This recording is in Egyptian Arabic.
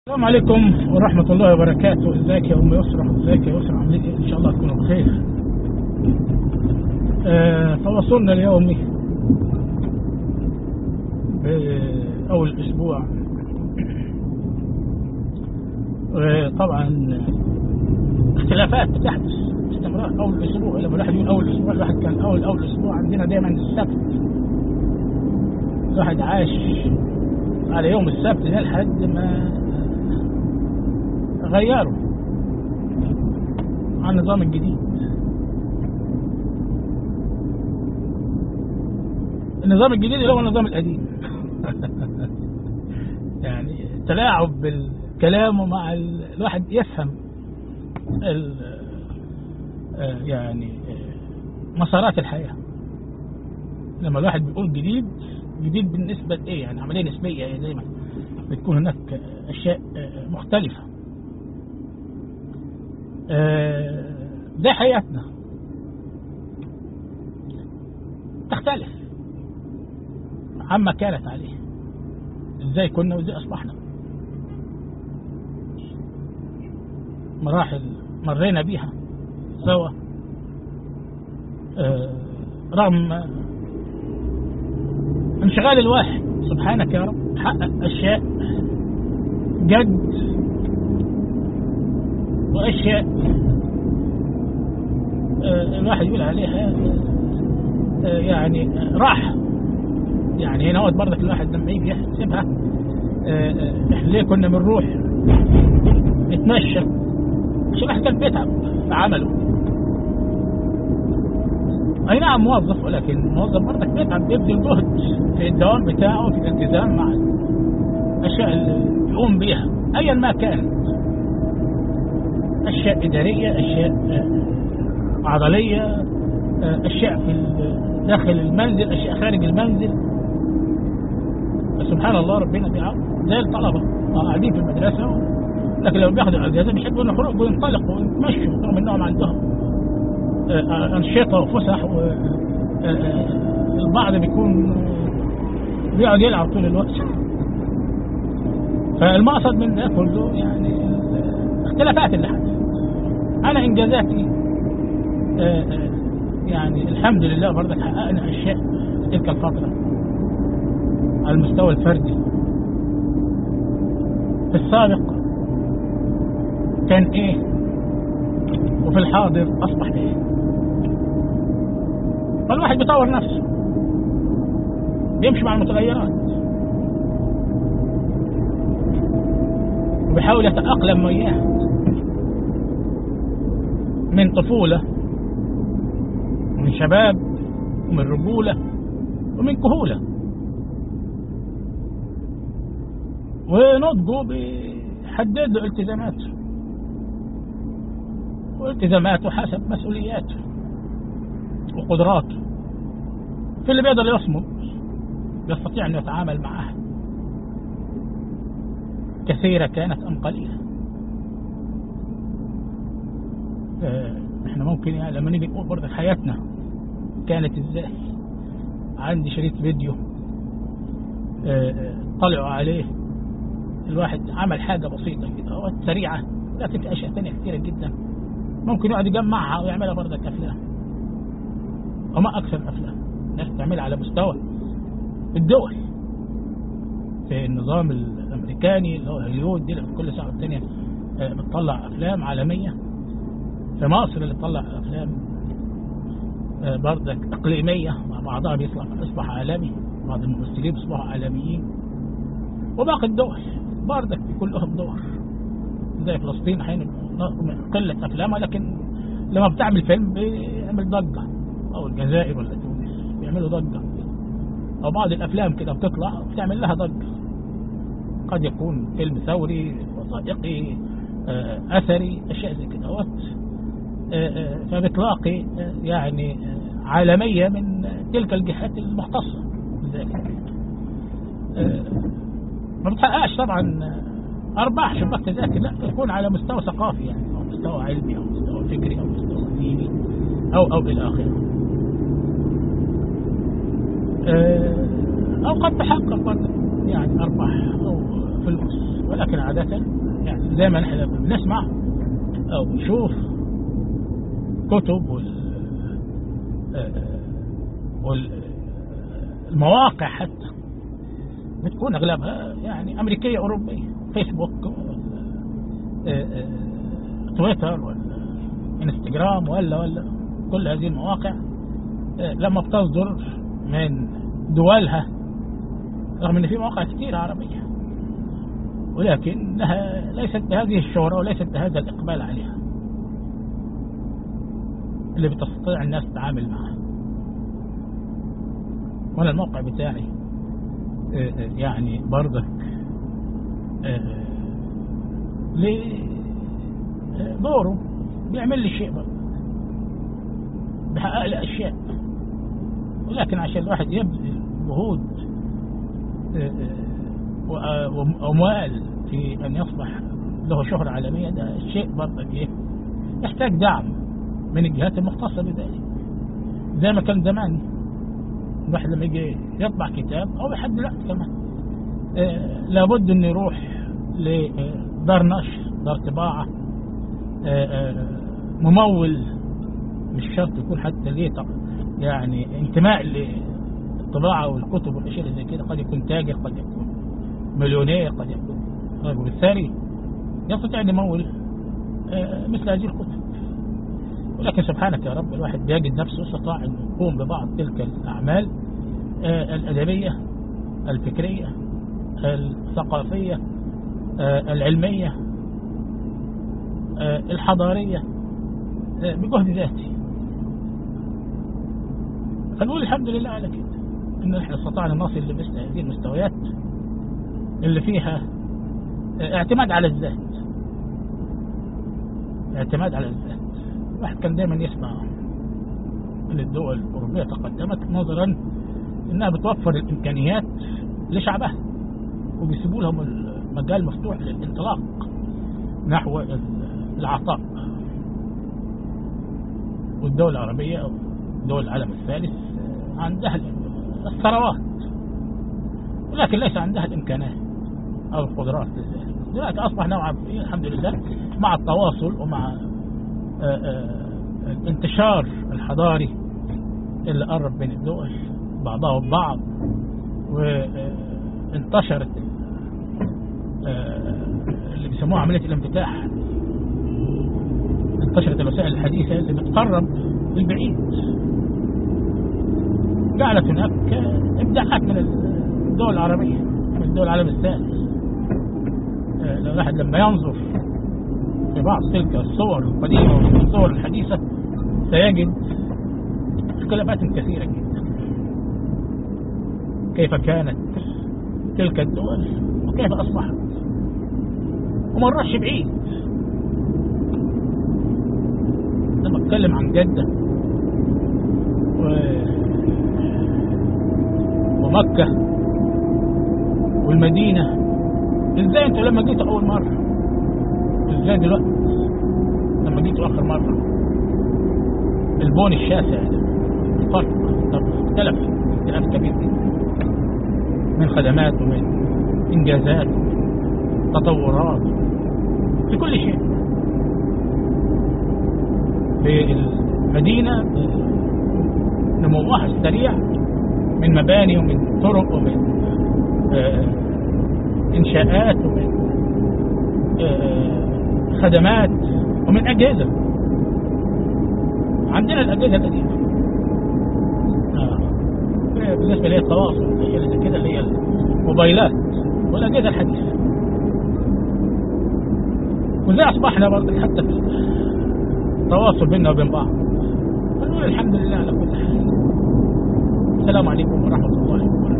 السلام عليكم ورحمة الله وبركاته ازيك يا أم يسرى ازيك يا يسرى عاملين ايه ان شاء الله تكونوا بخير آه تواصلنا اليومي بأول أسبوع طبعا اختلافات بتحدث باستمرار أول أسبوع لما الواحد يقول أول أسبوع الواحد كان أول أول أسبوع عندنا دايما السبت الواحد عاش على يوم السبت ده لحد ما غيروا عن النظام الجديد النظام الجديد اللي هو النظام القديم يعني تلاعب بالكلام ومع الواحد يفهم ال يعني مسارات الحياة لما الواحد بيقول جديد جديد بالنسبة لإيه يعني عملية نسبية يعني دايما بتكون هناك أشياء مختلفة ده حياتنا تختلف عما كانت عليه ازاي كنا وازاي اصبحنا مراحل مرينا بيها سوا رغم انشغال الواحد سبحانك يا رب حقق اشياء جد واشياء الواحد يقول عليها يعني راحه يعني هنا وقت برضك الواحد لما يجي يحسبها احنا ليه كنا بنروح نتمشى عشان الواحد كان بيتعب في عمله اي نعم موظف ولكن الموظف برضك بيتعب بيبذل جهد في الدوام بتاعه في الالتزام مع الاشياء اللي يقوم بيها ايا ما كانت اشياء اداريه اشياء عضليه اشياء في داخل المنزل اشياء خارج المنزل سبحان الله ربنا بيعاون زي الطلبه قاعدين في المدرسه لكن لو بياخدوا اجازه بيحبوا يخرجوا وينطلقوا ويتمشوا رغم انهم عندهم انشطه وفسح البعض بيكون بيقعد يلعب طول الوقت فالمقصد من ده كله يعني اختلافات اللي حدثت انا انجازاتي يعني الحمد لله برضك حققنا اشياء في تلك الفتره على المستوى الفردي في السابق كان ايه وفي الحاضر اصبح ايه فالواحد بيطور نفسه بيمشي مع المتغيرات وبيحاول يتأقلم وياها من طفولة ومن شباب ومن رجولة ومن كهولة ونضجه بيحدد له التزاماته والتزاماته حسب مسؤولياته وقدراته في اللي بيقدر يصمد يستطيع أن يتعامل معها كثيرة كانت أم قليلة احنا ممكن يعني لما نيجي نقول برضه حياتنا كانت ازاي عندي شريط فيديو طلعوا عليه الواحد عمل حاجة بسيطة كده سريعة لكن في أشياء تانية كثيرة جدا ممكن يقعد يجمعها ويعملها برضه كأفلام وما أكثر الأفلام الناس تعملها على مستوى الدول في النظام الأمريكاني اللي هو هوليوود دي اللي كل ساعة والتانية بتطلع أفلام عالمية في مصر اللي بتطلع أفلام بردك إقليمية مع بعضها بيطلع أصبح عالمي بعض الممثلين بيصبحوا عالميين وباقي الدول بردك بيكون لهم دور زي فلسطين حين قلة أفلامها لكن لما بتعمل فيلم بيعمل ضجة أو الجزائر ولا تونس بيعملوا ضجة أو بعض الأفلام كده بتطلع بتعمل لها ضجة قد يكون فيلم ثوري وثائقي أثري أشياء زي كده فبتلاقي يعني عالمية من تلك الجهات المختصة بذلك ما بتحققش طبعا أرباح شباك تذاكر لا تكون على مستوى ثقافي يعني أو مستوى علمي أو مستوى فكري أو مستوى ديني أو أو إلى آخره أو قد تحقق برضه يعني أرباح أو فلوس ولكن عادة يعني زي ما نحن بنسمع أو نشوف كتب وال والمواقع حتى بتكون أغلبها يعني أمريكية أوروبية فيسبوك تويتر ولا انستغرام ولا ولا كل هذه المواقع لما بتصدر من دولها رغم ان في مواقع كثيرة عربية ولكنها ليست بهذه الشهرة وليست بهذا الإقبال عليها اللي بتستطيع الناس تتعامل معها وانا الموقع بتاعي يعني برضك ليه دوره بيعمل لي شيء برضه بحقق لي اشياء ولكن عشان الواحد يبذل جهود واموال في ان يصبح له شهرة عالمية ده شيء برضك ايه يحتاج دعم من الجهات المختصة بذلك زي ما كان زمان الواحد لما يجي يطبع كتاب او لحد دلوقتي كمان آه لابد انه يروح لدار نشر دار طباعة آه آه ممول مش شرط يكون حتى ليه يعني انتماء للطباعة والكتب والاشياء زي كده قد يكون تاجر قد يكون مليونير قد يكون رجل ثري يستطيع ان يمول مثل هذه الكتب ولكن سبحانك يا رب الواحد بيجد نفسه استطاع أن يقوم ببعض تلك الأعمال الأدبية الفكرية الثقافية العلمية الحضارية بجهد ذاتي فنقول الحمد لله على كده ان احنا استطعنا نصل لمثل هذه المستويات اللي فيها اعتماد على الذات اعتماد على الذات الواحد كان دايما يسمع ان الدول الاوروبيه تقدمت نظرا انها بتوفر الامكانيات لشعبها وبيسيبوا لهم المجال مفتوح للانطلاق نحو العطاء والدول العربيه او دول العالم الثالث عندها الثروات ولكن ليس عندها الامكانات او القدرات لذلك دلوقتي اصبح نوعا الحمد لله مع التواصل ومع آآ آآ الانتشار الحضاري اللي قرب بين الدول بعضها وبعض وانتشرت اللي بيسموها عملية الانفتاح انتشرت الوسائل الحديثة اللي بتقرب البعيد جعلت هناك ابداعات من الدول العربية من الدول العالم الثالث لو الواحد لما ينظر في بعض تلك الصور القديمة والصور الحديثة سيجد اختلافات كثيرة جدا كيف كانت تلك الدول وكيف أصبحت وما نروحش بعيد لما اتكلم عن جدة و... ومكة والمدينة ازاي انتوا لما جيتوا اول مرة ازاي دلوقتي لما جيتوا اخر مرة البون الشاسع ده الفرق طب اختلف اختلاف كبير جدا من خدمات ومن انجازات تطورات في كل شيء في المدينة نموها السريع من مباني ومن طرق ومن آه انشاءات ومن آه خدمات ومن اجهزه عندنا الاجهزه القديمه آه. بالنسبه للتواصل الاشياء زي كده اللي هي الموبايلات والاجهزه الحديثه وزي اصبحنا برضه حتى في التواصل بيننا وبين بعض فنقول الحمد لله على كل حال السلام عليكم ورحمه الله وبركاته